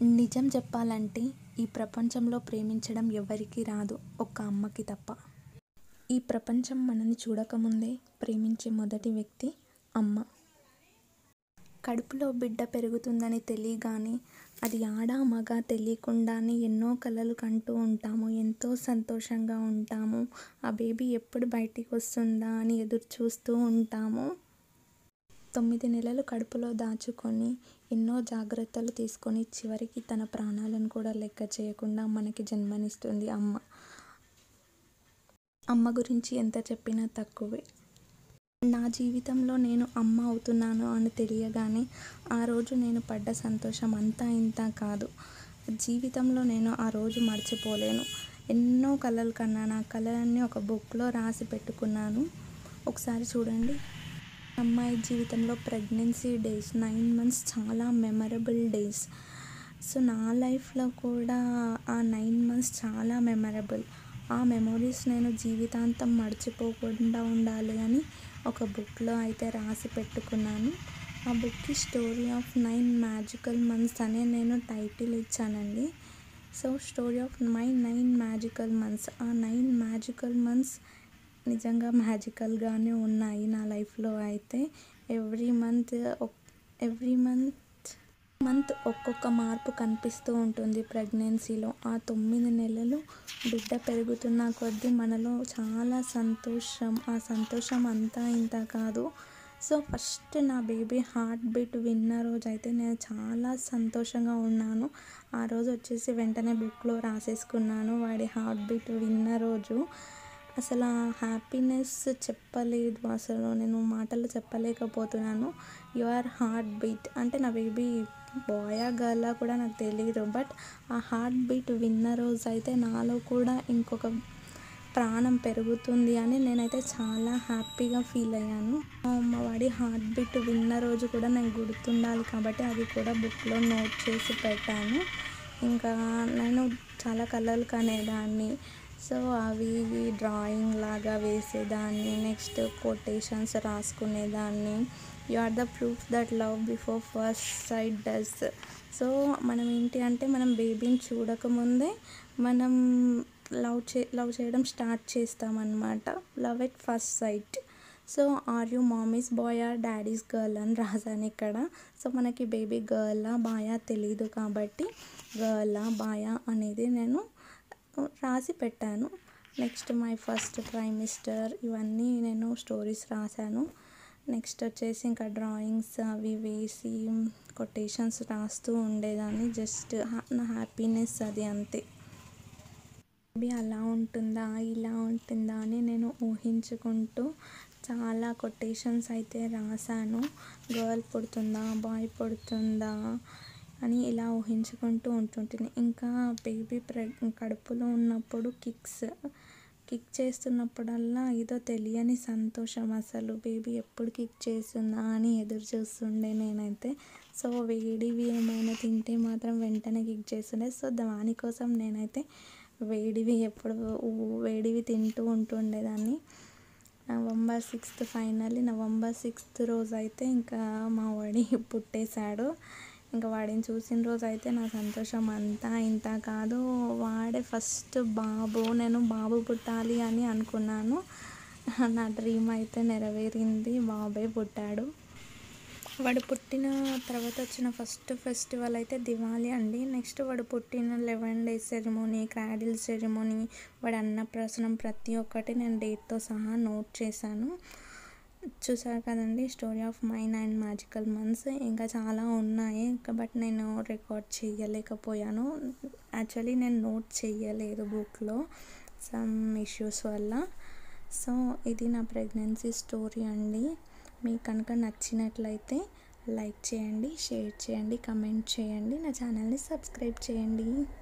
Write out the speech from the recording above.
నిజం చెప్పాలంటే ఈ ప్రపంచంలో ప్రేమించడం ఎవరికీ రాదు ఒక్క అమ్మకి తప్ప ఈ ప్రపంచం మనని చూడకముందే ప్రేమించే మొదటి వ్యక్తి అమ్మ కడుపులో బిడ్డ పెరుగుతుందని తెలియగానే అది ఆడ మగ తెలియకుండానే ఎన్నో కలలు కంటూ ఉంటాము ఎంతో సంతోషంగా ఉంటాము ఆ బేబీ ఎప్పుడు బయటికి వస్తుందా అని ఎదురు చూస్తూ ఉంటాము తొమ్మిది నెలలు కడుపులో దాచుకొని ఎన్నో జాగ్రత్తలు తీసుకొని చివరికి తన ప్రాణాలను కూడా లెక్క చేయకుండా మనకి జన్మనిస్తుంది అమ్మ అమ్మ గురించి ఎంత చెప్పినా తక్కువే నా జీవితంలో నేను అమ్మ అవుతున్నాను అని తెలియగానే ఆ రోజు నేను పడ్డ సంతోషం అంతా ఇంత కాదు జీవితంలో నేను ఆ రోజు మర్చిపోలేను ఎన్నో కలలు కన్నాను ఆ కలలన్నీ ఒక బుక్లో రాసి పెట్టుకున్నాను ఒకసారి చూడండి అమ్మాయి జీవితంలో ప్రెగ్నెన్సీ డేస్ నైన్ మంత్స్ చాలా మెమరబుల్ డేస్ సో నా లైఫ్లో కూడా ఆ నైన్ మంత్స్ చాలా మెమరబుల్ ఆ మెమొరీస్ నేను జీవితాంతం మర్చిపోకుండా ఉండాలి అని ఒక బుక్లో అయితే రాసి పెట్టుకున్నాను ఆ బుక్కి story of nine magical months అనే నేను టైటిల్ ఇచ్చానండి so story of my nine magical months ఆ నైన్ మ్యాజికల్ మంత్స్ నిజంగా మ్యాజికల్గానే ఉన్నాయి నా లైఫ్లో అయితే every month every month month ఒక్కొక్క మార్పు కనిపిస్తూ ఉంటుంది ప్రెగ్నెన్సీలో ఆ తొమ్మిది నెలలు బిడ్డ పెరుగుతున్న కొద్దీ మనలో చాలా సంతోషం ఆ సంతోషం అంతా ఇంత కాదు సో ఫస్ట్ నా బేబీ హార్ట్ బీట్ విన్న రోజు అయితే నేను చాలా సంతోషంగా ఉన్నాను ఆ రోజు వచ్చేసి వెంటనే బుక్లో రాసేసుకున్నాను వాడి హార్ట్ బీట్ విన్న రోజు అసలు ఆ హ్యాపీనెస్ చెప్పలేదు అసలు నేను మాటలు చెప్పలేకపోతున్నాను యువర్ హార్ట్ బీట్ అంటే నా బేబీ బాయా గర్లా కూడా నాకు తెలియదు బట్ ఆ హార్ట్ బీట్ విన్న రోజు అయితే నాలో కూడా ఇంకొక ప్రాణం పెరుగుతుంది అని నేనైతే చాలా హ్యాపీగా ఫీల్ అయ్యాను మా వాడి హార్ట్ బీట్ విన్న రోజు కూడా నాకు గుర్తుండాలి కాబట్టి అది కూడా బుక్లో నోట్ చేసి పెట్టాను ఇంకా నేను చాలా కలర్లు కనేదాన్ని సో అవి ఇవి డ్రాయింగ్ లాగా వేసేదాన్ని నెక్స్ట్ కొటేషన్స్ రాసుకునేదాన్ని you are the proof that love before first side does so మనం ఏంటి అంటే మనం బేబీని చూడకముందే మనం లవ్ చే లవ్ చేయడం స్టార్ట్ చేస్తామన్నమాట love at first sight so are you mommy's boy or daddy's girl అని రాసాను ఇక్కడ సో మనకి బేబీ గర్లా బాయా తెలీదు కాబట్టి గర్లా బాయా అనేది నేను రాసి పెట్టాను next my first prime minister ఇవన్నీ నేను స్టోరీస్ రాశాను నెక్స్ట్ వచ్చేసి ఇంకా డ్రాయింగ్స్ అవి వేసి కొటేషన్స్ రాస్తూ ఉండేదాన్ని జస్ట్ నా హ్యాపీనెస్ అది అంతే మేబీ అలా ఉంటుందా ఇలా ఉంటుందా అని నేను ఊహించుకుంటూ చాలా కొటేషన్స్ అయితే రాశాను గర్ల్ పుడుతుందా బాయ్ పుడుతుందా అని ఇలా ఊహించుకుంటూ ఉంటుంటుంది ఇంకా బేబీ ప్రెగ్ కడుపులో ఉన్నప్పుడు కిక్స్ కిక్ చేస్తున్నప్పుడల్లా ఏదో తెలియని సంతోషం అసలు బేబీ ఎప్పుడు కిక్ చేస్తుందా అని ఎదురు చూస్తుండే నేనైతే సో వేడివి ఏమైనా తింటే మాత్రం వెంటనే కిక్ చేస్తుండే సో దానికోసం నేనైతే వేడివి ఎప్పుడు వేడివి తింటూ ఉంటుండేదాన్ని November sixth finally November sixth రోజు అయితే ఇంకా మా వాడి పుట్టేశాడు ఇంకా వాడిని చూసిన రోజు అయితే నా సంతోషం అంతా ఇంత కాదు వాడే ఫస్ట్ బాబు నేను బాబు పుట్టాలి అని అనుకున్నాను నా డ్రీమ్ అయితే నెరవేరింది బాబే పుట్టాడు వాడు పుట్టిన తర్వాత వచ్చిన ఫస్ట్ ఫెస్టివల్ అయితే దివాళీ అండి నెక్స్ట్ వాడు పుట్టిన eleven days ceremony cradle ceremony వాడి అన్నప్రాసనం ప్రతి ఒక్కటి నేను డేట్తో సహా నోట్ చేశాను చూసారు కదండి story of mine and magical months ఇంకా చాలా ఉన్నాయి బట్ నేను రికార్డ్ చేయలేకపోయాను యాక్చువల్లీ నేను నోట్ చేయలేదు బుక్లో సమ్ ఇష్యూస్ వల్ల సో ఇది నా ప్రెగ్నెన్సీ స్టోరీ అండి మీకు కనుక నచ్చినట్లయితే లైక్ చేయండి షేర్ చేయండి కమెంట్ చేయండి నా ఛానల్ని సబ్స్క్రైబ్ చేయండి